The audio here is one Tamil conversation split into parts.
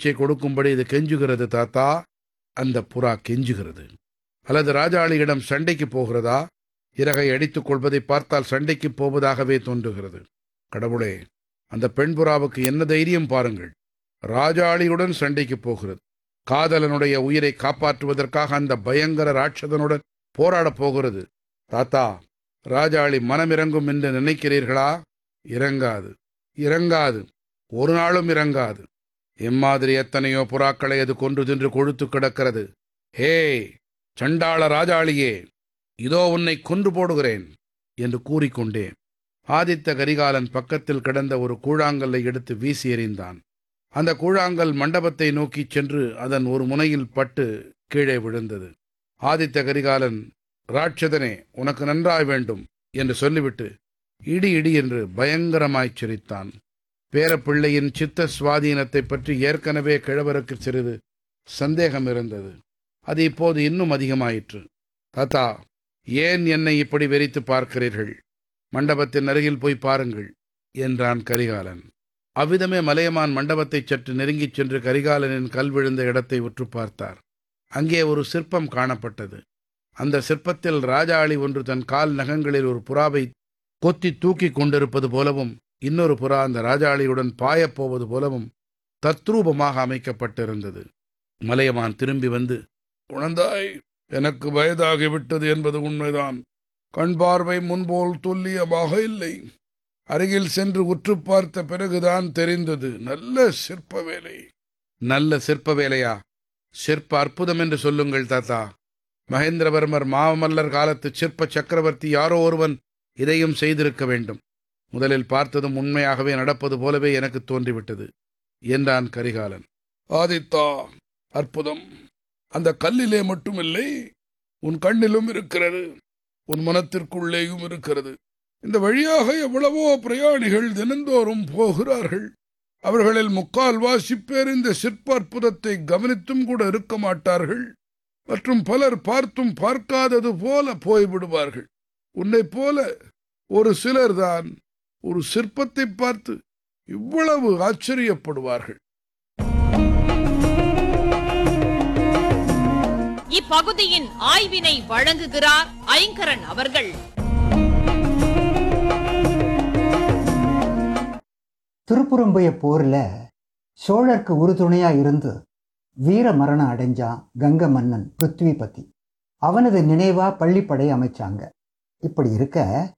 பிச்சை கொடுக்கும்படி இது கெஞ்சுகிறது தாத்தா அந்த புறா கெஞ்சுகிறது அல்லது ராஜாளியிடம் சண்டைக்கு போகிறதா இறகை அடித்துக் கொள்வதை பார்த்தால் சண்டைக்கு போவதாகவே தோன்றுகிறது கடவுளே அந்த பெண் புறாவுக்கு என்ன தைரியம் பாருங்கள் ராஜாளியுடன் சண்டைக்கு போகிறது காதலனுடைய உயிரை காப்பாற்றுவதற்காக அந்த பயங்கர ராட்சதனுடன் போராடப் போகிறது தாத்தா ராஜாளி மனமிறங்கும் என்று நினைக்கிறீர்களா இறங்காது இறங்காது ஒரு நாளும் இறங்காது இம்மாதிரி எத்தனையோ புறாக்களை அது கொன்று தின்று கொழுத்து கிடக்கிறது ஹே சண்டாள ராஜாளியே இதோ உன்னை கொன்று போடுகிறேன் என்று கூறிக்கொண்டே ஆதித்த கரிகாலன் பக்கத்தில் கிடந்த ஒரு கூழாங்கல்லை எடுத்து வீசி எறிந்தான் அந்த கூழாங்கல் மண்டபத்தை நோக்கிச் சென்று அதன் ஒரு முனையில் பட்டு கீழே விழுந்தது ஆதித்த கரிகாலன் ராட்சதனே உனக்கு நன்றாய் வேண்டும் என்று சொல்லிவிட்டு இடி இடி என்று பயங்கரமாய்ச் சிரித்தான் பேரப்பிள்ளையின் சித்த சுவாதீனத்தைப் பற்றி ஏற்கனவே கிழவருக்கு சிறிது சந்தேகம் இருந்தது அது இப்போது இன்னும் அதிகமாயிற்று தாத்தா ஏன் என்னை இப்படி வெறித்து பார்க்கிறீர்கள் மண்டபத்தின் அருகில் போய் பாருங்கள் என்றான் கரிகாலன் அவ்விதமே மலையமான் மண்டபத்தைச் சற்று நெருங்கிச் சென்று கரிகாலனின் கல் விழுந்த இடத்தை உற்று பார்த்தார் அங்கே ஒரு சிற்பம் காணப்பட்டது அந்த சிற்பத்தில் ராஜாளி ஒன்று தன் கால் நகங்களில் ஒரு புறாவை கொத்தி தூக்கிக் கொண்டிருப்பது போலவும் இன்னொரு புறா அந்த ராஜாளியுடன் பாயப்போவது போலவும் தத்ரூபமாக அமைக்கப்பட்டிருந்தது மலையமான் திரும்பி வந்து குழந்தாய் எனக்கு வயதாகிவிட்டது என்பது உண்மைதான் கண் பார்வை முன்போல் துல்லியமாக இல்லை அருகில் சென்று உற்று பார்த்த பிறகுதான் தெரிந்தது நல்ல சிற்ப வேலை நல்ல சிற்ப வேலையா சிற்ப அற்புதம் என்று சொல்லுங்கள் தாத்தா மகேந்திரவர்மர் மாமல்லர் காலத்து சிற்ப சக்கரவர்த்தி யாரோ ஒருவன் இதையும் செய்திருக்க வேண்டும் முதலில் பார்த்ததும் உண்மையாகவே நடப்பது போலவே எனக்கு தோன்றிவிட்டது என்றான் கரிகாலன் ஆதித்தா அற்புதம் அந்த கல்லிலே மட்டுமில்லை உன் கண்ணிலும் இருக்கிறது உன் மனத்திற்குள்ளேயும் இருக்கிறது இந்த வழியாக எவ்வளவோ பிரயாணிகள் தினந்தோறும் போகிறார்கள் அவர்களில் முக்கால்வாசி பேர் இந்த சிற்ப அற்புதத்தை கவனித்தும் கூட இருக்க மாட்டார்கள் மற்றும் பலர் பார்த்தும் பார்க்காதது போல போய்விடுவார்கள் உன்னைப் போல ஒரு சிலர்தான் ஒரு சிற்பத்தை பார்த்து இவ்வளவு ஆச்சரியப்படுவார்கள் இப்பகுதியின் ஆய்வினை வழங்குகிறார் ஐங்கரன் அவர்கள் திருப்புறம்புய போர்ல சோழருக்கு உறுதுணையா இருந்து வீர மரணம் அடைஞ்சான் கங்க மன்னன் பிருத்விபதி அவனது நினைவா பள்ளிப்படை அமைச்சாங்க இப்படி இருக்க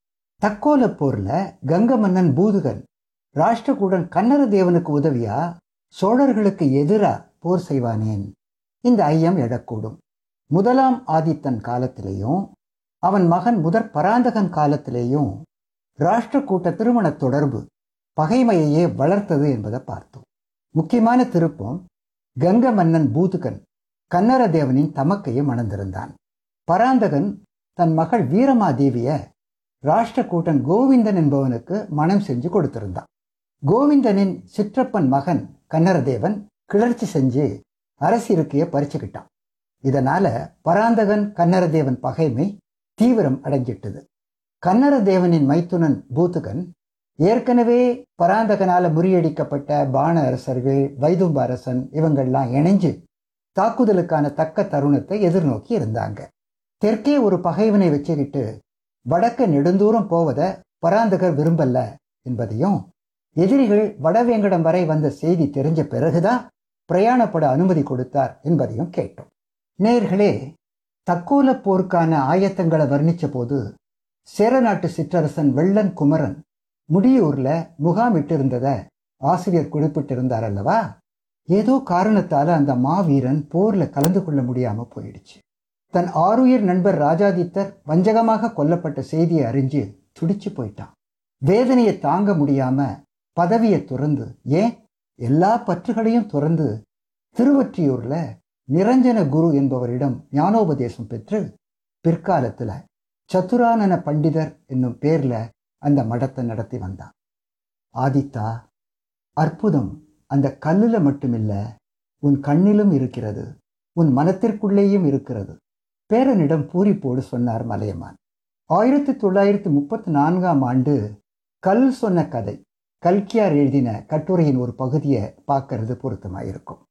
தக்கோல போர்ல கங்க மன்னன் பூதுகன் ராஷ்டிரகூடன் கன்னர தேவனுக்கு உதவியா சோழர்களுக்கு எதிரா போர் செய்வானேன் இந்த ஐயம் எழக்கூடும் முதலாம் ஆதித்தன் காலத்திலேயும் அவன் மகன் முதற் பராந்தகன் காலத்திலேயும் ராஷ்டிரக்கூட்ட திருமண தொடர்பு பகைமையையே வளர்த்தது என்பதை பார்த்தோம் முக்கியமான திருப்பம் கங்க மன்னன் பூதுகன் கன்னர தேவனின் தமக்கையை மணந்திருந்தான் பராந்தகன் தன் மகள் வீரமாதேவிய ராஷ்டிரக்கூட்டன் கோவிந்தன் என்பவனுக்கு மனம் செஞ்சு கொடுத்திருந்தான் கோவிந்தனின் சிற்றப்பன் மகன் கன்னரதேவன் கிளர்ச்சி செஞ்சு அரசிருக்கைய பறிச்சுக்கிட்டான் இதனால பராந்தகன் கன்னரதேவன் பகைமை தீவிரம் அடைஞ்சிட்டது கன்னரதேவனின் மைத்துனன் பூத்துகன் ஏற்கனவே பராந்தகனால முறியடிக்கப்பட்ட பாண அரசர்கள் வைதும்ப அரசன் இவங்கள்லாம் இணைஞ்சு தாக்குதலுக்கான தக்க தருணத்தை எதிர்நோக்கி இருந்தாங்க தெற்கே ஒரு பகைவனை வச்சுக்கிட்டு வடக்க நெடுந்தூரம் போவதை பராந்தகர் விரும்பல என்பதையும் எதிரிகள் வடவேங்கடம் வரை வந்த செய்தி தெரிஞ்ச பிறகுதான் பிரயாணப்பட அனுமதி கொடுத்தார் என்பதையும் கேட்டோம் நேர்களே தக்கோல போருக்கான ஆயத்தங்களை வர்ணிச்ச போது சேர நாட்டு சிற்றரசன் வெள்ளன் குமரன் முடியூர்ல முகாமிட்டிருந்தத ஆசிரியர் குறிப்பிட்டிருந்தார் அல்லவா ஏதோ காரணத்தால அந்த மாவீரன் போர்ல கலந்து கொள்ள முடியாம போயிடுச்சு தன் ஆருயிர் நண்பர் ராஜாதித்தர் வஞ்சகமாக கொல்லப்பட்ட செய்தியை அறிஞ்சு துடிச்சு போயிட்டான் வேதனையை தாங்க முடியாம பதவியை துறந்து ஏன் எல்லா பற்றுகளையும் துறந்து திருவொற்றியூர்ல நிரஞ்சன குரு என்பவரிடம் ஞானோபதேசம் பெற்று பிற்காலத்துல சத்துரானன பண்டிதர் என்னும் பேர்ல அந்த மடத்தை நடத்தி வந்தான் ஆதித்தா அற்புதம் அந்த கல்லுல மட்டுமில்ல உன் கண்ணிலும் இருக்கிறது உன் மனத்திற்குள்ளேயும் இருக்கிறது பேரனிடம் பூரிப்போடு சொன்னார் மலையமான் ஆயிரத்தி தொள்ளாயிரத்தி முப்பத்தி நான்காம் ஆண்டு கல் சொன்ன கதை கல்கியார் எழுதின கட்டுரையின் ஒரு பகுதியை பார்க்கறது பொருத்தமாயிருக்கும்